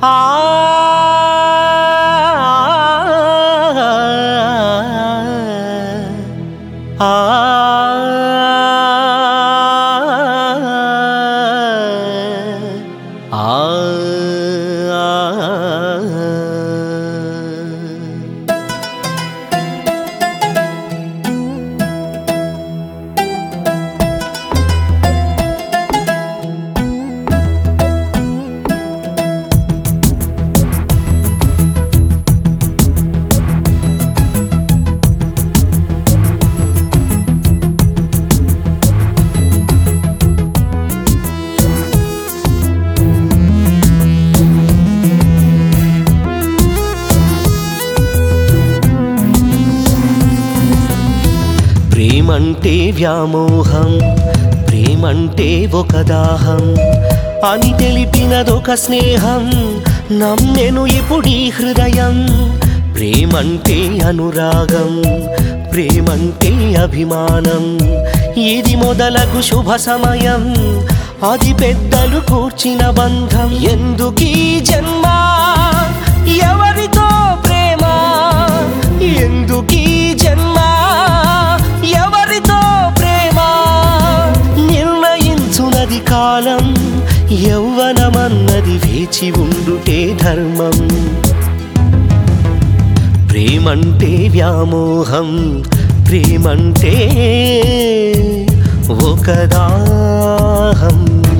ఆ ఆ ప్రేమంటే వ్యామోహం ప్రేమంటే ఒక దాహం అని తెలిపినదొక స్నేహం నమ్మెను ఇప్పుడీ హృదయం ప్రేమంటే అనురాగం ప్రేమంటే అభిమానం ఇది మొదలగు శుభ సమయం అది పెద్దలు కూర్చిన బంధం ఎందుకీ జన్మ ఎవరితో ప్రేమ ఎందుకీ జన్మ ఎవరితో ప్రేమ నిర్ణయించునది కాలం యౌవనమన్నది వేచి ఉండుటే ధర్మం ప్రేమంటే వ్యామోహం ప్రేమంటే ఒక దాహం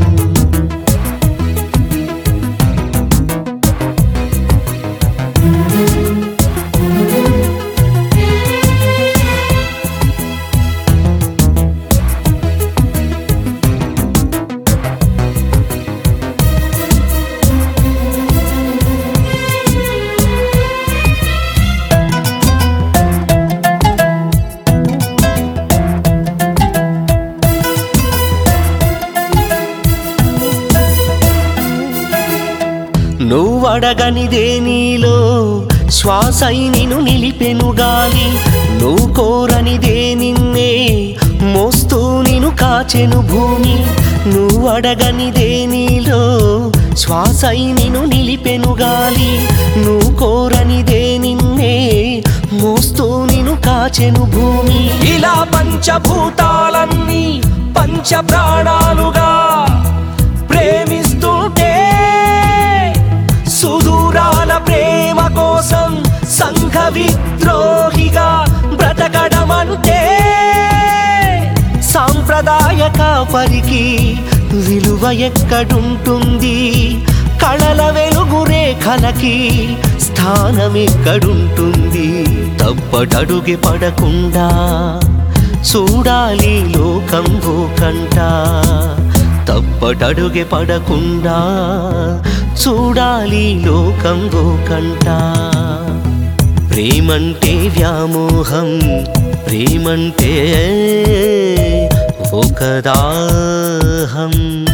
నువ్వడగనిదే నీలో శ్వాసై నిను నిలిపెను గాలి నువ్వు కోరనిదే నిన్నే మోస్తూ నిను కాచెను భూమి నువ్వడగనిదే నీలో శ్వాసై నిను నిలిపెను గాలి నువ్వు కోరనిదే నిన్నే మోస్తూ నిను కాచెను భూమి ఇలా పంచభూతాలన్నీ పంచ ప్రాణాలుగా ప్రేమిస్తుంటే సుదూరాల ప్రేమ కోసం సంఘ విద్రోహిగా బ్రతకడమంటే సాంప్రదాయ కాపరికి విలువ ఎక్కడుంటుంది కళల వెలుగు రేఖలకి స్థానం ఎక్కడుంటుంది తప్పటడుగి పడకుండా చూడాలి లోకం కంట తప్పటడుగే పడకుండా చూడాలి లోకం కంట ప్రేమంటే వ్యామోహం ప్రేమంటే ఒక దాహం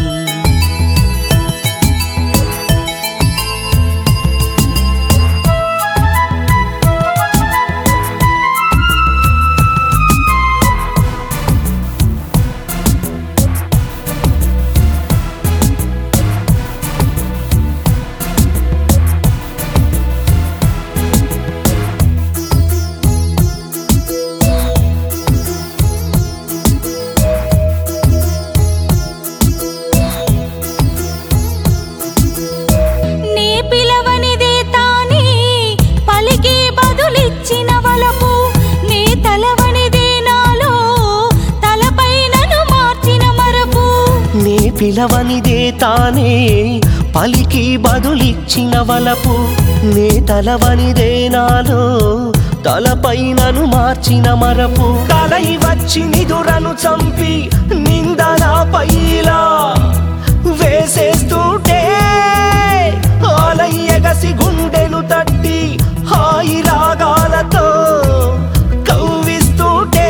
నీ పిలవనిదే తానే పలికి బదులిచ్చిన వలపు నీ తలవనిదే నాలో తలపైనను మార్చిన మరపు నీ పిలవనిదే తానే పలికి బదులిచ్చిన వలపు నే తలవనిదే నాలో తలపైనను మార్చిన మరపు కలై వచ్చి నిదురను చంపి నిందన పైలా వేసేస్తుంటే ఆలయ్యగసి గుండెను తట్టి హాయి రాగాలతో కవ్విస్తుంటే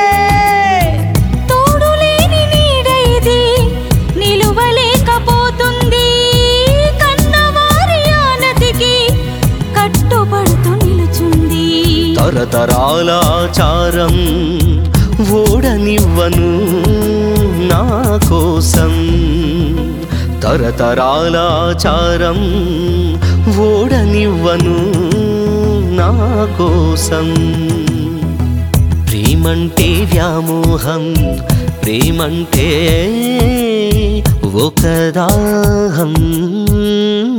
తోడులేని నీడ ఇది నిలువలేకపోతుంది కన్నవారి ఆనతికి కట్టుబడుతూ నిలుచుంది తరతరాల ఆచారం ఓడనివ్వను నా కోసం తరతరాల ఆచారం ఓడనివ్వను నా కోసం ప్రేమంటే వ్యామోహం ప్రేమంటే ఒక దాహం